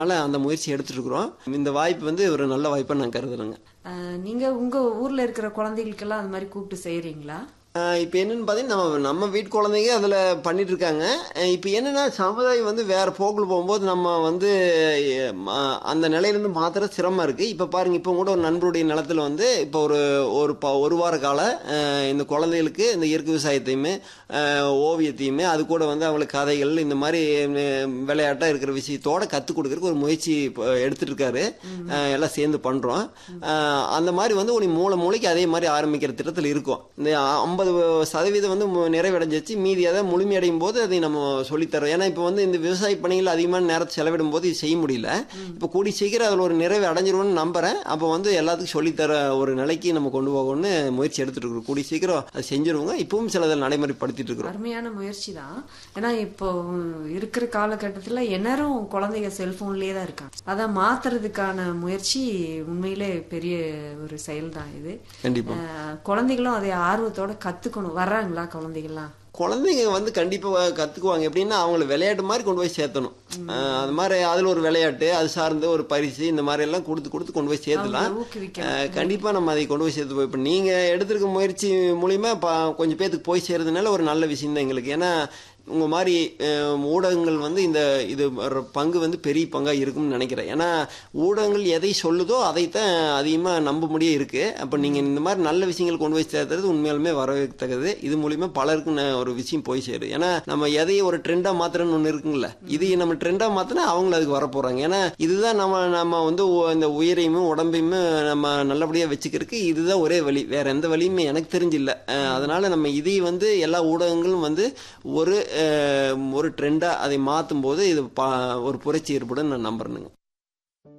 அதனால் அந்த முயற்சி எடுத்துட்டு இருக்கிறோம் இந்த வாய்ப்பு வந்து ஒரு நல்ல வாய்ப்பாக நான் கருதுறேங்க அஹ், நீங்க உங்க ஊர்ல இருக்கிற குழந்தைகளுக்கெல்லாம் அது மாதிரி கூப்பிட்டு செய்யறீங்களா இப்போ என்னன்னு பார்த்தீங்கன்னா நம்ம நம்ம வீட்டு குழந்தைங்க அதில் பண்ணிட்டு இருக்காங்க இப்போ என்னன்னா சமுதாயம் வந்து வேற போக்கில் போகும்போது நம்ம வந்து அஹ், ம- அந்த நிலையிலேருந்து மாத்திர சிரமம் இருக்கு இப்போ பாருங்க இப்போ கூட ஒரு நண்பருடைய நிலத்துல வந்து இப்போ ஒரு ஒரு ப ஒரு வார கால அஹ், இந்த குழந்தைகளுக்கு இந்த இயற்கை விவசாயத்தையுமே அஹ், ஓவியத்தையுமே அது கூட வந்து அவங்களுக்கு கதைகள் இந்த மாதிரி அஹ், விளையாட்டா இருக்கிற விஷயத்தோட கற்றுக் கொடுக்கறதுக்கு ஒரு முயற்சி இப்போ எடுத்துட்டு இருக்காரு அஹ், எல்லாம் சேர்ந்து பண்றோம் அஹ், அந்த மாதிரி வந்து ஒரு மூளை மூளைக்கு அதே மாதிரி ஆரம்பிக்கிற திட்டத்தில் இருக்கும் இந்த ஐம்பது சதவீதம் வந்து மு- நிறைவடைஞ்சிச்சு மீதி அதை முழுமையடையும் போது அதை நம்ம சொல்லித்தரோம் ஏன்னா இப்போ வந்து இந்த விவசாய பணிகள் அதிகமான நேரத்தை செலவிடும் போது இது செய்ய முடியல இப்போ கூடி சீக்கிரம் அதில் ஒரு நிறைவு அடைஞ்சிரும்னு நம்புறேன் அப்போ வந்து எல்லாத்துக்கும் சொல்லித்தர ஒரு நிலைக்கு நம்ம கொண்டு போகணும்னு முயற்சி எடுத்துட்டு இருக்கிறோம் கூடி சீக்கிரம் அது செஞ்சிருவோங்க இப்பவும் சிலதை நடைமுறைப்படுத்திட்டு இருக்கிறோம் அருமையான முயற்சி தான் ஏன்னா இப்போ இருக்கிற காலகட்டத்துல எல்லாரும் குழந்தைங்க செல்போன்லயே தான் இருக்காங்க அதை மாத்துறதுக்கான முயற்சி உண்மையிலே பெரிய ஒரு செயல் தான் இது கண்டிப்பா அஹ், குழந்தைகளும் அதை ஆர்வத்தோட கத்துக்கணும் வர்றாங்களா குழந்தைகள்லாம் குழந்தைங்க வந்து கண்டிப்பா கத்துக்குவாங்க எப்படின்னா அவங்கள விளையாட்டு மாதிரி கொண்டு போய் சேர்த்தணும் அஹ் அது மாதிரி அதுல ஒரு விளையாட்டு அது சார்ந்த ஒரு பரிசு இந்த மாதிரி எல்லாம் கொடுத்து கொடுத்து கொண்டு போய் சேர்த்துலாம் அவங்களை ஊக்குவிக்கணும். அஹ் கண்டிப்பா நம்ம அதை கொண்டு போய் சேர்த்து போய் இப்போ நீங்க எடுத்திருக்க முயற்சி மூலியமா ப- கொஞ்சம் பேத்துக்கு போய் சேர்றதுனால ஒரு நல்ல விஷயம் தான் எங்களுக்கு ஏன்னா உங்க மாதிரி அஹ், ஊடகங்கள் வந்து இந்த இது ஒரு பங்கு வந்து பெரிய பங்கா இருக்கும்னு நினைக்கிறேன் ஏன்னா ஊடகங்கள் எதை சொல்லுதோ அதைத்தான் அதிகமா நம்ப முடிய இருக்கு அப்ப நீங்க இந்த மாதிரி நல்ல விஷயங்கள் கொண்டு போய் சேர்த்துறது உண்மையாலுமே வரவேற்கத்தக்கது இது மூலியமா பலருக்கும் ந- ஒரு விஷயம் போய் சேரும் ஏன்னா நம்ம எதையும் ஒரு ட்ரெண்டா மாத்திரன்னு ஒண்ணு இருக்குங்கள இது நம்ம ட்ரெண்டா மாத்தினா அவங்களும் அதுக்கு வர போறாங்க ஏன்னா இதுதான் நம்ம நம்ம வந்து ஒ- இந்த உயிரையும் உடம்பையும் நம்ம நல்லபடியா வச்சுக்கிறதுக்கு இதுதான் ஒரே வழி வேற எந்த வழியுமே எனக்கு தெரிஞ்சில்ல அஹ் அதனால நம்ம இதை வந்து எல்லா ஊடகங்களும் வந்து ஒரு அஹ், ஒரு ட்ரெண்டா அதை மாத்தும் போது இது பா- ஒரு புரட்சி ஏற்படும் நான் நம்புறேனுங்க